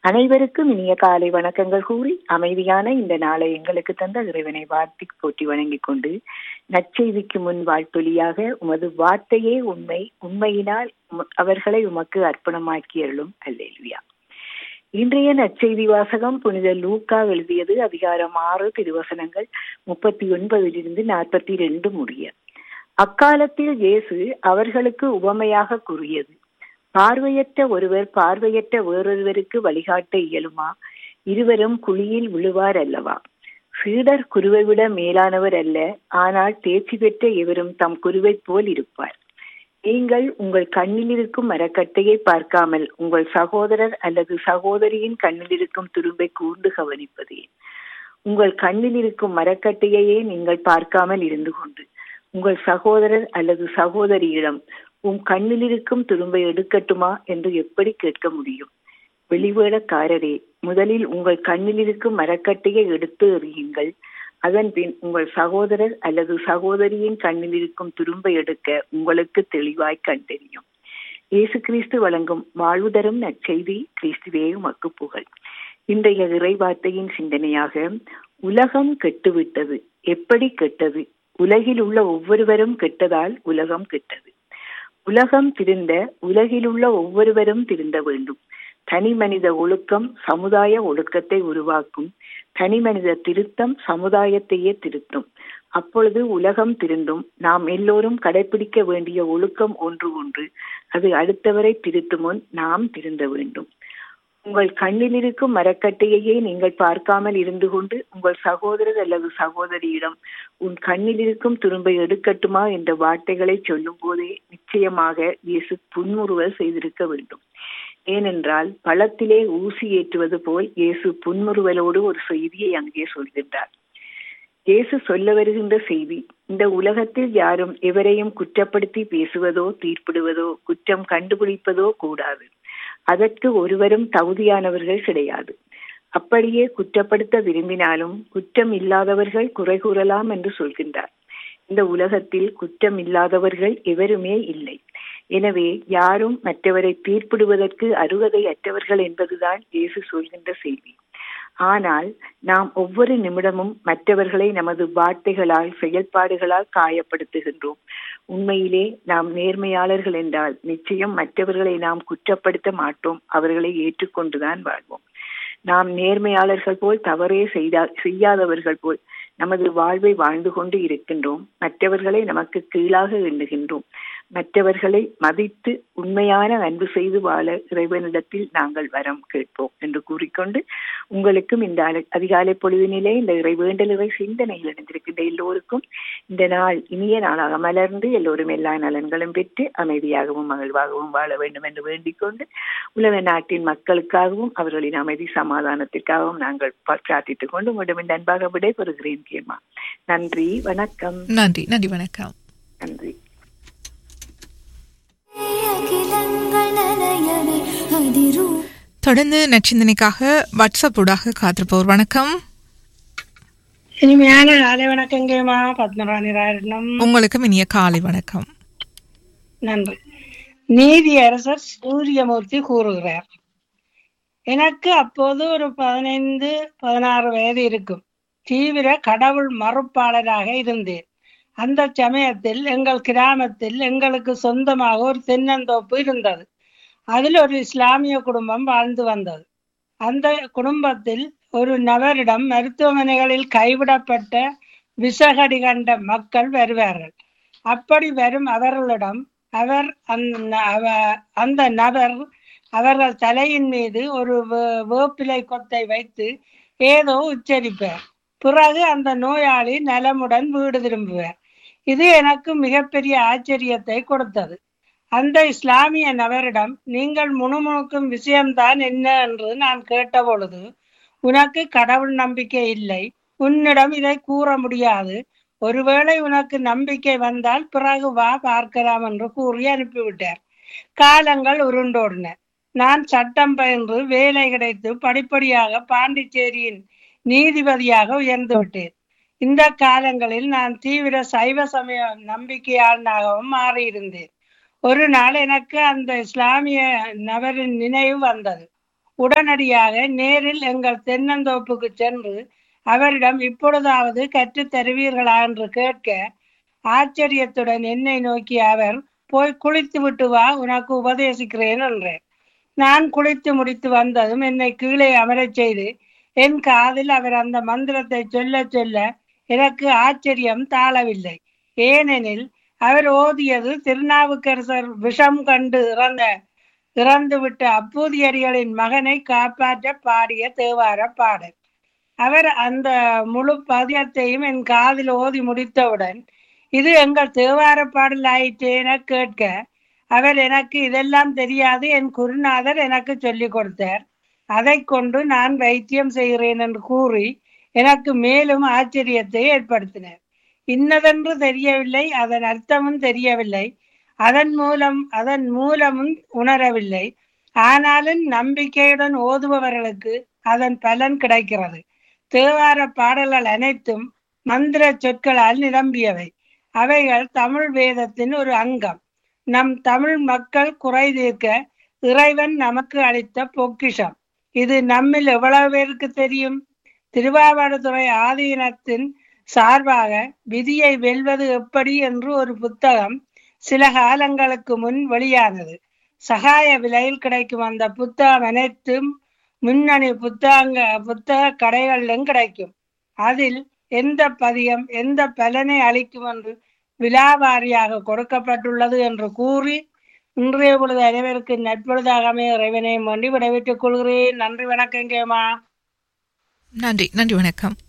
அனைவருக்கும் இனிய காலை வணக்கங்கள் கூறி அமைதியான இந்த நாளை எங்களுக்கு தந்த இறைவனை வார்த்தை போற்றி வணங்கிக் கொண்டு நற்செய்திக்கு முன் வாழ்த்தொலியாக உமது வார்த்தையே உண்மை உண்மையினால் உம- அவர்களை உமக்கு அர்ப்பணமாக்கியருளும் அல்லேலுயா இன்றைய நற்செய்தி வாசகம் புனித லூக்கா எழுதியது அதிகாரம் ஆறு திருவசனங்கள் முப்பத்தி ஒன்பதிலிருந்து நாற்பத்தி ரெண்டு முடிய அக்காலத்தில் இயேசு அவர்களுக்கு உவமையாக கூறியது பார்வையற்ற ஒருவர் பார்வையற்ற வேறொருவருக்கு வழிகாட்ட இயலுமா இருவரும் குழியில் விழுவார் அல்லவா சீடர் குருவை விட மேலானவர் அல்ல ஆனால் தேர்ச்சி பெற்ற இவரும் தம் குருவைப் போல் இருப்பார் நீங்கள் உங்கள் கண்ணில் இருக்கும் மரக்கட்டையை பார்க்காமல் உங்கள் சகோதரர் அல்லது சகோதரியின் கண்ணில் இருக்கும் துரும்பை கூர்ந்து கவனிப்பதே உங்கள் கண்ணில் இருக்கும் மரக்கட்டையையே நீங்கள் பார்க்காமல் இருந்து கொண்டு உங்கள் சகோதரர் அல்லது சகோதரியிடம் உன் கண்ணில் இருக்கும் துரும்பை எடுக்கட்டுமா என்று எப்படி கேட்க முடியும் வெளிவேடக்காரரே முதலில் உங்கள் கண்ணில் இருக்கும் மரக்கட்டையை எடுத்து எறியுங்கள் அதன் பின் உங்கள் சகோதரர் அல்லது சகோதரியின் கண்ணில் இருக்கும் துரும்பை எடுக்க உங்களுக்கு தெளிவாய் கண்டறியும் இயேசு கிறிஸ்து வழங்கும் வாழ்வு தரும் நற்செய்தி கிறிஸ்துவே உமக்கு புகழ் இன்றைய இறைவார்த்தையின் சிந்தனையாக உலகம் கெட்டுவிட்டது எப்படி கெட்டது உலகில் உள்ள ஒவ்வொருவரும் கெட்டதால் உலகம் கெட்டது உலகம் திருந்த உலகில் உள்ள ஒவ்வொருவரும் திருந்த வேண்டும் தனி மனித ஒழுக்கம் சமுதாய ஒழுக்கத்தை உருவாக்கும் தனி மனித திருத்தம் சமுதாயத்தையே திருத்தும் அப்பொழுது உலகம் திருந்தும் நாம் எல்லோரும் கடைபிடிக்க வேண்டிய ஒழுக்கம் ஒன்று ஒன்று அது அடுத்தவரை திருத்தும் முன் நாம் திருந்த வேண்டும் உங்கள் கண்ணில் இருக்கும் மரக்கட்டையையே நீங்கள் பார்க்காமல் இருந்து கொண்டு உங்கள் சகோதரர் அல்லது சகோதரியிடம் உன் கண்ணில் இருக்கும் துரும்பை எடுக்கட்டுமா என்ற வார்த்தைகளை சொல்லும் போதே நிச்சயமாக இயேசு புன்முறுவல் செய்திருக்க வேண்டும் ஏனென்றால் பழத்திலே ஊசி ஏற்றுவது போல் இயேசு புன்முறுவலோடு ஒரு செய்தியை அங்கே சொல்கின்றார் இயேசு சொல்ல வருகின்ற செய்தி இந்த உலகத்தில் யாரும் எவரையும் குற்றப்படுத்தி பேசுவதோ தீர்ப்பிடுவதோ குற்றம் கண்டுபிடிப்பதோ கூடாது அதற்கு ஒருவரும் தகுதியானவர்கள் கிடையாது அப்படியே குற்றப்படுத்த விரும்பினாலும் குற்றம் இல்லாதவர்கள் குறை கூறலாம் என்று சொல்கின்றார் இந்த உலகத்தில் குற்றம் இல்லாதவர்கள் எவருமே இல்லை எனவே யாரும் மற்றவரை தீர்ப்பிடுவதற்கு அருகதை அற்றவர்கள் என்பதுதான் இயேசு சொல்கின்ற செய்தி ஆனால் நாம் ஒவ்வொரு நிமிடமும் மற்றவர்களை நமது வார்த்தைகளால் செயல்பாடுகளால் காயப்படுத்துகின்றோம் உண்மையிலே நாம் நேர்மையாளர்கள் என்றால் நிச்சயம் மற்றவர்களை நாம் குற்றப்படுத்த மாட்டோம் அவர்களை ஏற்றுக்கொண்டுதான் வாழ்வோம் நாம் நேர்மையாளர்கள் போல் தவறே செய்தா செய்யாதவர்கள் போல் நமது வாழ்வை வாழ்ந்து கொண்டு இருக்கின்றோம் மற்றவர்களை நமக்கு கீழாக எண்ணுகின்றோம் மற்றவர்களை மதித்து உண்மையான அன்பு செய்து வாழ இறைவனிடத்தில் நாங்கள் வரம் கேட்போம் என்று கூறிக்கொண்டு உங்களுக்கும் இந்த அல- அதிகாலை பொழுதினிலே இந்த இறை வேண்டல் இறை சிந்தனையில் இணைந்திருக்கின்ற எல்லோருக்கும் இந்த நாள் இனிய நாளாக மலர்ந்து எல்லோரும் எல்லா நலன்களும் பெற்று அமைதியாகவும் மகிழ்வாகவும் வாழ வேண்டும் என்று வேண்டிக் கொண்டு உலக நாட்டின் மக்களுக்காகவும் அவர்களின் அமைதி சமாதானத்திற்காகவும் நாங்கள் ப- பிரார்த்தித்துக் கொண்டு உங்களிடம் இந்த அன்பாக விடைபெறுகிறேன் கேமா நன்றி வணக்கம் நன்றி நன்றி வணக்கம் நன்றி அகிலங்கள் நனையவே அதிரும் தொடர்ந்து நச்சிந்தனைக்காக வாட்ஸ்அப் ஊடாக காத்திருப்போர் வணக்கம் இனிமையான காலை வணக்கங்கம்மா பத்மராணி ராயண்ணம் உங்களுக்கும் இனிய காலை வணக்கம் நன்றி நீதியரசர் சூரியமூர்த்தி கூறுகிறார் எனக்கு அப்போது ஒரு பதினைந்து பதினாறு வயது இருக்கும் தீவிர கடவுள் மறுப்பாளராக இருந்தேன் அந்த சமயத்தில் எங்கள் கிராமத்தில் எங்களுக்கு சொந்தமாக ஒரு தென்னந்தோப்பு இருந்தது அதில் ஒரு இஸ்லாமிய குடும்பம் வாழ்ந்து வந்தது அந்த குடும்பத்தில் ஒரு நபரிடம் மருத்துவமனைகளில் கைவிடப்பட்ட விசகடி கண்ட மக்கள் வருவார்கள் அப்படி வரும் அவர்களிடம் அவர் அந்த அவ- அந்த நபர் அவர்கள் தலையின் மீது ஒரு வே- வேப்பிலை கொத்தை வைத்து ஏதோ உச்சரிப்பார் பிறகு அந்த நோயாளி நலமுடன் வீடு திரும்புவார் இது எனக்கு மிகப்பெரிய ஆச்சரியத்தை கொடுத்தது அந்த இஸ்லாமிய நபரிடம் நீங்கள் முணுமுணுக்கும் விஷயம்தான் என்ன என்று நான் கேட்டபொழுது உனக்கு கடவுள் நம்பிக்கை இல்லை உன்னிடம் இதை கூற முடியாது ஒருவேளை உனக்கு நம்பிக்கை வந்தால் பிறகு வா பார்க்கலாம் என்று கூறி அனுப்பிவிட்டார் காலங்கள் உருண்டோடின நான் சட்டம் பயின்று வேலை கிடைத்து படிப்படியாக பாண்டிச்சேரியின் நீதிபதியாக உயர்ந்து விட்டேன் இந்த காலங்களில் நான் தீவிர சைவ சமய நம்பிக்கையாளனாகவும் மாறியிருந்தேன் ஒரு நாள் எனக்கு அந்த இஸ்லாமிய நபரின் நினைவு வந்தது உடனடியாக நேரில் எங்கள் தென்னந்தோப்புக்கு சென்று அவரிடம் இப்பொழுதாவது கற்றுத் தருவீர்களா என்று கேட்க ஆச்சரியத்துடன் என்னை நோக்கி அவர் போய் குளித்து விட்டு வா உனக்கு உபதேசிக்கிறேன் என்றேன் நான் குளித்து முடித்து வந்ததும் என்னை கீழே அமரச் செய்து என் காதில் அவர் அந்த மந்திரத்தை சொல்ல சொல்ல எனக்கு ஆச்சரியம் தாழவில்லை ஏனெனில் அவர் ஓதியது திருநாவுக்கரசர் விஷம் கண்டு இறந்த இறந்துவிட்ட அப்பூதியடிகளின் மகனை காப்பாற்ற பாடிய தேவார பாடல் அவர் அந்த முழு பதியத்தையும் என் காதில் ஓதி முடித்தவுடன் இது எங்கள் தேவார பாடல் ஆயிற்று என கேட்க அவர் எனக்கு இதெல்லாம் தெரியாது என் குருநாதர் எனக்கு சொல்லிக் கொடுத்தார் அதை கொண்டு நான் வைத்தியம் செய்கிறேன் என்று கூறி எனக்கு மேலும் ஆச்சரியத்தை ஏற்படுத்தினார் இன்னதென்று தெரியவில்லை அதன் அர்த்தமும் தெரியவில்லை அதன் மூலம் அதன் மூலமும் உணரவில்லை ஆனாலும் நம்பிக்கையுடன் ஓதுபவர்களுக்கு அதன் பலன் கிடைக்கிறது தேவார பாடல்கள் அனைத்தும் மந்திர சொற்களால் நிரம்பியவை அவைகள் தமிழ் வேதத்தின் ஒரு அங்கம் நம் தமிழ் மக்கள் குறை தீர்க்க இறைவன் நமக்கு அளித்த பொக்கிஷம் இது நம்மில் எவ்வளவு பேருக்கு தெரியும் திருவாவடுதுறை ஆதீனத்தின் சார்பாக விதியை வெல்வது எப்படி என்று ஒரு புத்தகம் சில காலங்களுக்கு முன் வெளியானது சகாய விலையில் கிடைக்கும் அந்த புத்தகம் அனைத்தும் முன்னணி புத்தகங்க புத்தக கடைகளிலும் கிடைக்கும் அதில் எந்த பதியம் எந்த பலனை அளிக்கும் என்று விலாவாரியாக கொடுக்கப்பட்டுள்ளது என்று கூறி இன்றைய பொழுது அனைவருக்கு நட்பொழுதாகவே இறைவனை வேண்டி விடைபெற்றுக் கொள்கிறேன் நன்றி வணக்கம் கேமா நன்றி நன்றி வணக்கம்